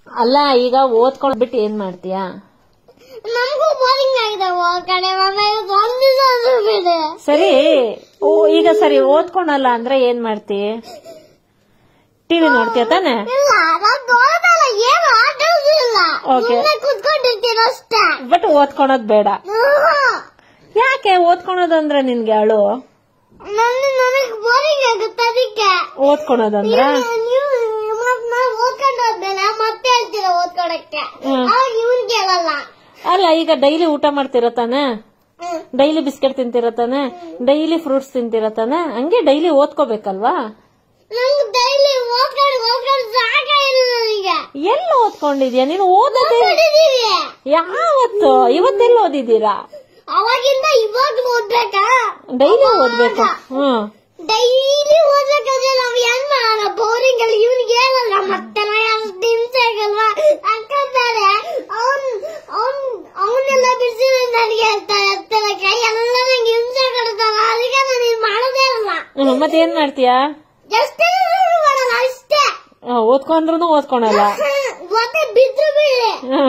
ಅಲ್ಲ ಈಗ ಓದ್ಕೊಂಡ್ ಬಿಟ್ಟು ಏನ್ ಮಾಡ್ತೀಯಾ ನಮಗೂ ಬೋರಿಂಗ್ ಆಗಿದೆ ಕಡೆ ಮಮ್ಮ ಇವತ್ತು ಒಂದ್ ದಿವಸ ಆದ್ರೂ ಬಿಡಿ ಸರಿ ಓ ಈಗ ಸರಿ ಓದ್ಕೊಳಲ್ಲ ಅಂದ್ರೆ ಏನ್ ಮಾಡ್ತಿ ಟಿವಿ ನೋಡ್ತೀಯ ತಾನೆ ಇಲ್ಲ ನಾನ್ ಓದಲ್ಲ ಏನು ಆಟೋದಿಲ್ಲ Okay. ಸುಮ್ಮನೆ ಕುತ್ಕೊಂಡಿರ್ತೀನಿ ಅಷ್ಟೇ ಬಟ್ ಓದ್ಕೊಳೋದ್ ಬೇಡ ಹ್ಮ್. ಯಾಕೆ ಓದ್ಕೊಳೋದಂದ್ರೆ ನಿನ್ಗೆ ಅಳು ನನ್ನ ನನಗ್ ಬೋರಿಂಗ್ ಆಗುತ್ತೆ ಅದಕ್ಕೆ ಓದ್ಕೊಳೋದಂದ್ರ ನೀವು ಮತ್ ನಾವ್ ಓದ್ಕೊಂಡು ಹೋದ್ಮೇಲೆ ಮತ್ತೆ ಹೇಳ್ತೀರ ಓದ್ಕೊಳಕ್ಕೆ ಹ್ಮ್. ಅವಾಗ ಇವನ್ ಕೇಳಲ್ಲ ಅಲ್ಲ ಈಗ ಡೈಲಿ ಊಟ ಮಾಡ್ತಿರೋ ತಾನೆ ಹ್ಮ್. ಡೈಲಿ ಬಿಸ್ಕೆಟ್ ತಿಂತಿರೋ ತಾನೆ ಡೈಲಿ ಫ್ರೂಟ್ಸ್ ತಿಂತಿರೋ ತಾನೆ ಹಂಗೆ ಡೈಲಿ ಓದ್ಕೋಬೇಕಲ್ವಾ ನಂಗ್ ಡೈಲಿ ಓದ್ಕೊಂಡು ಓದ್ಕೊಂಡು ಸಾಕ ಇಲ್ಲ ನನಗೆ ಎಲ್ಲ ಓದ್ಕೊಂಡಿದ್ಯಾ ನೀನು ಓದೋದೇ ಓದ್ಕೊಂಡಿದೀವಿ ಯಾವತ್ತು ಇವತ್ತೆಲ್ಲ ಓದಿದ್ದೀರಾ ಅವಾಗಿಂದ ಇವಾಗ ಓದ್ಬೇಕಾ ಡೈಲಿ ಓದ್ಬೇಕು ಹ್ಮ್ ಡೈಲಿ ಓದ್ಬೇಕಾದ್ರೆ ನಾವ್ ಏನ್ ಮಾಡೋಣ ಬೋರಿಂಗ್ ಅಲ್ಲಿ ಇವ್ನಿಗೆ ಹೇಳಲ್ಲ ಮತ್ತೆ ಅಷ್ಟು ಹಿಂಸೆ ಆಗಲ್ವಾ ಅನ್ಕೊಂತಾರೆ ಅವನ್ ಅವನ್ ಅವನ್ನೆಲ್ಲ ಬಿಡಿಸಿ ನನಗೆ ಹೇಳ್ತಾರೆ ಹತ್ತಿರ ಕೈ ಎಲ್ಲ ನಂಗೆ ಹಿಂಸೆ ಕೊಡ್ತಾರ ಅದಕ್ಕೆ ನಾನು ಇದು ಮಾಡೋದೇ ಇಲ್ಲ ಹ್ಮ್, ಮತ್ತೇನ್ ಮಾಡ್ತೀಯಾ ಎಷ್ಟೇ ಮಾಡಲ್ಲ ಅಷ್ಟೇ ಆ, ಓದ್ಕೊಂಡ್ರು ಓದ್ಕೊಳಲ್ಲ ಮತ್ತೆ ಬಿದ್ರು ಬೀಳಿ ಹ್ಮ್.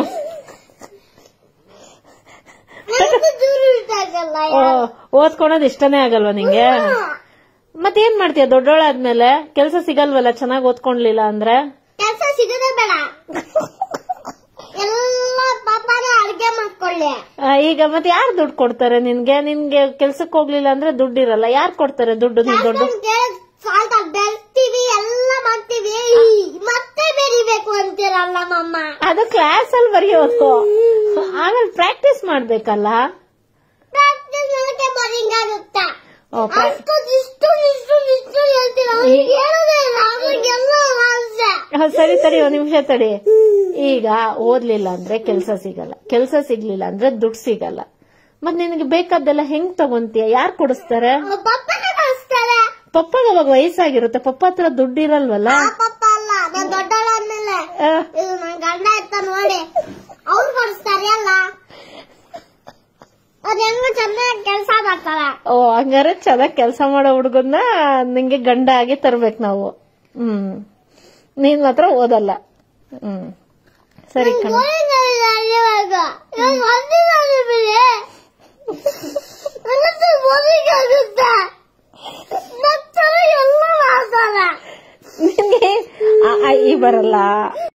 ನನಗೂ ದೂರ ಇದ್ದಾಗಲ್ಲ ಓ, ಓದ್ಕೊಳೋದ್ ಇಷ್ಟನೇ ಆಗಲ್ವಾ ನಿಂಗೆ ಮತ್ತೇನ್ ಮಾಡ್ತೀಯ ದೊಡ್ಡೋಳಾದ್ಮೇಲೆ ಕೆಲ್ಸ ಸಿಗಲ್ವಲ್ಲ ಚೆನ್ನಾಗ್ ಓದ್ಕೊಂಡ್ಲಿಲ್ಲ ಅಂದ್ರೆ ಕೆಲಸ ಸಿಗದೆ ಬೇಡ ಎಲ್ಲ ಪಾಪನೇ ಅಡ್ಗೆ ಮಾಡ್ಕೊಳ್ಳಿ ಆ, ಈಗ ಮತ್ತೆ ಯಾರು ದುಡ್ಡು ಕೊಡ್ತಾರೆ ನಿನ್ಗೆ ನಿನ್ಗೆ ಕೆಲ್ಸಕ್ ಹೋಗ್ಲಿಲ್ಲ ಅಂದ್ರೆ ದುಡ್ಡು ಇರಲ್ಲ ಯಾರು ಕೊಡ್ತಾರೆ ದುಡ್ಡು ನೀನ್ ದುಡ್ಡು ಸಾಲ್ತ ಬೆಳ್ತೀವಿ ಎಲ್ಲ ಮಾಡ್ತೀವಿ ಮತ್ತೆ ಬೆರಿಬೇಕು ಅಂತೀರಲ್ಲ ಮಮ್ಮ ಅದು ಕ್ಲಾಸ್ ಅಲ್ಲಿ ಬರೆಯೋದು ಆಮೇಲೆ ಪ್ರಾಕ್ಟೀಸ್ ಮಾಡ್ಬೇಕಲ್ಲ ಪ್ರಾಕ್ಟೀಸ್ ಮಾಡಕ್ಕೆ ಬೋರಿಂಗ್ ಆಗುತ್ತೆ ಓ, ಪ್ರಾ- ಅಷ್ಟು ಇಷ್ಟು ಇಷ್ಟು ಇಷ್ಟು ಹೇಳ್ತೀರ ಅವ್ನಿಗೆ ಹೇಳೋದೇ ಇಲ್ಲ ಅವ್ರಿಗೆಲ್ಲ ಆಸೆ ಆ, ಸರಿ ತಡಿ ಒಂದ್ ನಿಮಿಷ ತಡಿ ಈಗ ಓದ್ಲಿಲ್ಲ ಅಂದ್ರೆ ಕೆಲ್ಸ ಸಿಗಲ್ಲ ಕೆಲ್ಸ ಸಿಗ್ಲಿಲ್ಲ ಅಂದ್ರೆ ದುಡ್ಡು ಸಿಗಲ್ಲ ಮತ್ ನಿನಗೆ ಬೇಕಾದ್ದೆಲ್ಲ ಹೆಂಗ್ ತಗೊಂತೀಯ ಯಾರು ಕೊಡಿಸ್ತಾರೆ ಪಪ್ಪನೇ ಕಳಿಸ್ತಾರೆ ಪಪ್ಪಗ ಅವಾಗ ವಯಸ್ಸಾಗಿರುತ್ತೆ ಪಪ್ಪ ಹತ್ರ ದುಡ್ಡು ಇರಲ್ವಲ್ಲ ಆ ಪಪ್ಪ ಅಲ್ಲ ನಾನ್ ದೊಡ್ಡವಳಾದ್ಮೇಲೆ ಆ, ಇದು ನನ್ ಗಂಡ ಇರ್ತ ನೋಡಿ ಅವ್ರು ಕಳಿಸ್ತಾರೆ ಅಲ್ಲ ಅದ್ ಹೆಂಗ ಚೆನ್ನಾಗಿ ಕೆಲಸ ಮಾಡ್ತಾರೆ ಓ ಹಂಗಾರೆ ಚೆನ್ನಾಗ್ ಕೆಲಸ ಮಾಡೋ ಹುಡುಗನ್ನ ನಿಂಗೆ ಗಂಡ ಆಗಿ ತರ್ಬೇಕು ನಾವು ಹ್ಮ್ ನೀನ್ ಮಾತ್ರ ಓದಲ್ಲ ಹ್ಮ್ ಸರಿ ಕಣ ಬೋರಿಂಗ್ ಆಗಿದೆ ಇವಾಗ ಇವಾಗ ಒಂದಿನ ಬಿಡಿ ನನಗೆ ಬೋರಿಂಗ್ ಆಗುತ್ತೆ ಮತ್ತೆ ಎಲ್ಲ ಮಾಡ್ತಾರೆ ನಿನ್ಗೆ ಆ, ಆ, ಈ ಬರಲ್ಲ